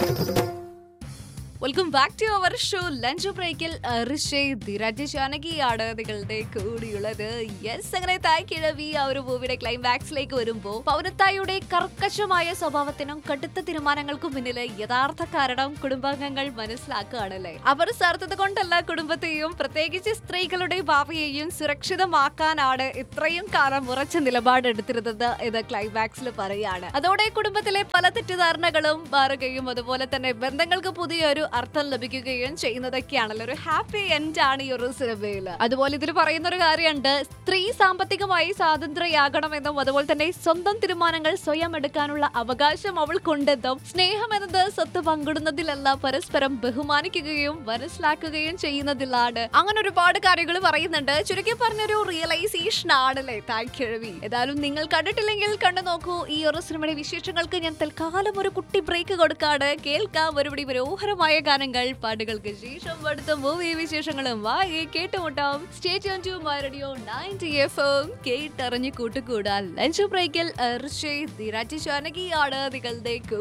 welcome back to our show lunch ബ്രേക്കിൽ ധീരാജ് ജാനകിയാണ് നിങ്ങളുടെ കൂടിയുള്ളത് yes അങ്ങനെ തായ് കിഴവി ആ ഒരു മൂവിയുടെ ക്ലൈമാക്സിലേക്ക് വരുമ്പോൾ പൗരത്തായുടെ കർക്കശമായ സ്വഭാവത്തിനും കടുത്ത തീരുമാനങ്ങൾക്കും പിന്നിലെ യഥാർത്ഥ കാരണം കുടുംബാംഗങ്ങൾ മനസ്സിലാക്കുകയാണല്ലേ അവർ സ്വാർത്ഥത കൊണ്ടല്ല കുടുംബത്തെയും പ്രത്യേകിച്ച് സ്ത്രീകളുടെ ഭാവിയെയും സുരക്ഷിതമാക്കാനാണ് ഇത്രയും കാലം ഉറച്ച നിലപാടെടുത്തിരുന്നത് എന്ന് ക്ലൈമാക്സിൽ പറയാണ് അതോടെ കുടുംബത്തിലെ പല തെറ്റിദ്ധാരണകളും മാറുകയും അതുപോലെ തന്നെ ബന്ധങ്ങൾക്ക് പുതിയൊരു അർത്ഥം ലഭിക്കുകയും ചെയ്യുന്നതൊക്കെയാണല്ലോ ഒരു ഹാപ്പി എൻഡ് ആണ് ഈ ഒരു സിനിമയിൽ അതുപോലെ ഇതിൽ പറയുന്ന ഒരു കാര്യമുണ്ട് സ്ത്രീ സാമ്പത്തികമായി സ്വാതന്ത്ര്യയാകണമെന്നും അതുപോലെ തന്നെ സ്വന്തം തീരുമാനങ്ങൾ സ്വയം എടുക്കാനുള്ള അവകാശം അവൾക്കുണ്ടെന്നും സ്നേഹം എന്നത് സ്വത്ത് പങ്കിടുന്നതിലല്ല പരസ്പരം ബഹുമാനിക്കുകയും മനസ്സിലാക്കുകയും ചെയ്യുന്നതിലാണ് അങ്ങനെ ഒരുപാട് കാര്യങ്ങൾ പറയുന്നുണ്ട് ചുരുക്കി പറഞ്ഞൊരു റിയലൈസേഷൻ ആണല്ലേ താങ്ക് കിഴവി ഏതായാലും നിങ്ങൾ കണ്ടിട്ടില്ലെങ്കിൽ കണ്ടു നോക്കൂ ഈ ഒരു സിനിമയുടെ വിശേഷങ്ങൾക്ക് ഞാൻ തൽക്കാലം ഒരു കുട്ടി ബ്രേക്ക് കൊടുക്കാണ് കേൾക്കാം ഒരുപടി മനോഹരമായ ഗാനങ്ങൾ പാട്ടുകൾക്ക് ശേഷം അടുത്ത മൂവി വിശേഷങ്ങളും വായി കേട്ടുമുട്ടാം stay tuned to my radio ninety F M കേട്ടറിഞ്ഞ് കൂട്ടുകൂടാൻ ലഞ്ച് ബ്രേക്കിൽ ഋഷി ധീരാജ് ജാനകിയാണ് നിങ്ങളുടെ